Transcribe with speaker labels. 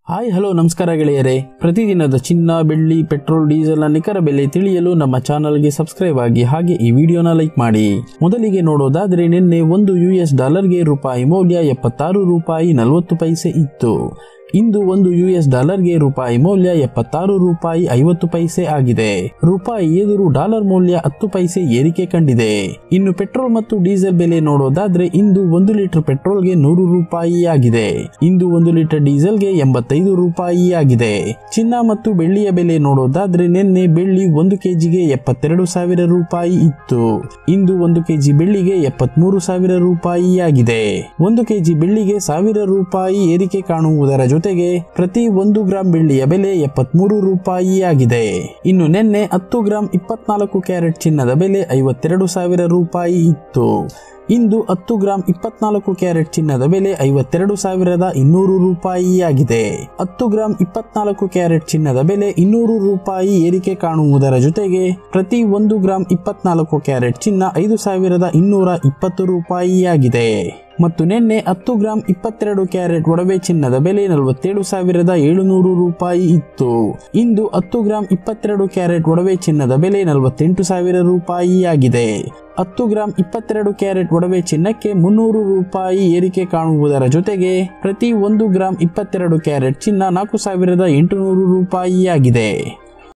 Speaker 1: hi hello ನಮಸ್ಕಾರ ಗೆಳೆಯರೇ ಪ್ರತಿದಿನದ ಚಿನ್ನ ಬೆಳ್ಳಿ ಪೆಟ್ರೋಲ್ ಡೀಸೆಲ್ನ ನಿಖರ ಬೆಲೆ ತಿಳಿಯಲು ನಮ್ಮ ಚಾನಲ್ಗೆ ಸಬ್ಸ್ಕ್ರೈಬ್ ಆಗಿ ಹಾಗೆ ಈ ವಿಡಿಯೋನ ಲೈಕ್ ಮಾಡಿ ಮೊದಲಿಗೆ ನೋಡೋದಾದ್ರೆ ನಿನ್ನೆ ಒಂದು ಯು ಎಸ್ ಡಾಲರ್ಗೆ ರೂಪಾಯಿ ಮೌಲ್ಯ ಎಪ್ಪತ್ತಾರು ರೂಪಾಯಿ ನಲವತ್ತು ಪೈಸೆ ಇತ್ತು ಇಂದು ಒಂದು ಯು ಎಸ್ ಡಾಲರ್ಗೆ ರೂಪಾಯಿ ಮೌಲ್ಯ ಎಪ್ಪತ್ತಾರು ರೂಪಾಯಿ ಐವತ್ತು ಪೈಸೆ ಆಗಿದೆ ರೂಪಾಯಿ ಎದುರು ಡಾಲರ್ ಮೌಲ್ಯ ಹತ್ತು ಪೈಸೆ ಏರಿಕೆ ಕಂಡಿದೆ ಇನ್ನು ಪೆಟ್ರೋಲ್ ಮತ್ತು ಡೀಸೆಲ್ ಬೆಲೆ ನೋಡೋದಾದ್ರೆ ಇಂದು ಒಂದು ಲೀಟರ್ ಪೆಟ್ರೋಲ್ಗೆ ನೂರು ರೂಪಾಯಿ ಆಗಿದೆ ಇಂದು ಒಂದು ಲೀಟರ್ ಡೀಸೆಲ್ಗೆ ಎಂಬತ್ತೈದು ರೂಪಾಯಿ ಆಗಿದೆ ಚಿನ್ನ ಮತ್ತು ಬೆಳ್ಳಿಯ ಬೆಲೆ ನೋಡೋದಾದ್ರೆ ನಿನ್ನೆ ಬೆಳ್ಳಿ ಒಂದು ಕೆಜಿಗೆ ಎಪ್ಪತ್ತೆರಡು ಸಾವಿರ ರೂಪಾಯಿ ಇತ್ತು ಇಂದು ಒಂದು ಕೆಜಿ ಬೆಳ್ಳಿಗೆ ಎಪ್ಪತ್ಮೂರು ಸಾವಿರ ರೂಪಾಯಿ ಆಗಿದೆ ಒಂದು ಕೆಜಿ ಬೆಳ್ಳಿಗೆ ಸಾವಿರ ರೂಪಾಯಿ ಏರಿಕೆ ಕಾಣುವುದರ ಜೊತೆಗೆ ಪ್ರತಿ ಒಂದು ಗ್ರಾಂ ಬೆಳ್ಳಿಯ ಬೆಲೆ ಎಪ್ಪತ್ಮೂರು ರೂಪಾಯಿ ಆಗಿದೆ ಇನ್ನು ನಿನ್ನೆ ಹತ್ತು ಗ್ರಾಂ ಇಪ್ಪತ್ನಾಲ್ಕು ಕ್ಯಾರೆಟ್ ಚಿನ್ನದ ಬೆಲೆ ಐವತ್ತೆರಡು ಸಾವಿರ ರೂಪಾಯಿ ಇತ್ತು ಇಂದು ಹತ್ತು ಗ್ರಾಂ ಇಪ್ಪತ್ನಾಲ್ಕು ಕ್ಯಾರೆಟ್ ಚಿನ್ನದ ಬೆಲೆ ಐವತ್ತೆರಡು ಸಾವಿರದ ಇನ್ನೂರು ರೂಪಾಯಿ ಆಗಿದೆ ಹತ್ತು ಗ್ರಾಂ ಇಪ್ಪತ್ನಾಲ್ಕು ಕ್ಯಾರೆಟ್ ಚಿನ್ನದ ಬೆಲೆ ಇನ್ನೂರು ರೂಪಾಯಿ ಏರಿಕೆ ಕಾಣುವುದರ ಜೊತೆಗೆ ಪ್ರತಿ ಒಂದು ಗ್ರಾಂ ಇಪ್ಪತ್ನಾಲ್ಕು ಕ್ಯಾರೆಟ್ ಚಿನ್ನ ಐದು ಸಾವಿರದ ಇನ್ನೂರ ಇಪ್ಪತ್ತು ರೂಪಾಯಿ ಆಗಿದೆ ಮತ್ತು ನಿನ್ನೆ ಹತ್ತು ಗ್ರಾಂ ಇಪ್ಪತ್ತೆರಡು ಕ್ಯಾರೆಟ್ ಒಡವೆ ಚಿನ್ನದ ಬೆಲೆ ನಲವತ್ತೇಳು ಸಾವಿರದ ಏಳುನೂರು ರೂಪಾಯಿ ಇತ್ತು ಇಂದು ಹತ್ತು ಗ್ರಾಂ ಇಪ್ಪತ್ತೆರಡು ಕ್ಯಾರೆಟ್ ಒಡವೆ ಚಿನ್ನದ ಬೆಲೆ ನಲವತ್ತೆಂಟು ಸಾವಿರ ರೂಪಾಯಿ ಆಗಿದೆ ಹತ್ತು ಗ್ರಾಂ ಇಪ್ಪತ್ತೆರಡು ಕ್ಯಾರೆಟ್ ಒಡವೆ ಚಿನ್ನಕ್ಕೆ ಮುನ್ನೂರು ರೂಪಾಯಿ ಏರಿಕೆ ಕಾಣುವುದರ ಜೊತೆಗೆ ಪ್ರತಿ ಒಂದು ಗ್ರಾಂ ಇಪ್ಪತ್ತೆರಡು ಕ್ಯಾರೆಟ್ ಚಿನ್ನ ನಾಲ್ಕು ಸಾವಿರದ ಎಂಟುನೂರು ರೂಪಾಯಿ ಆಗಿದೆ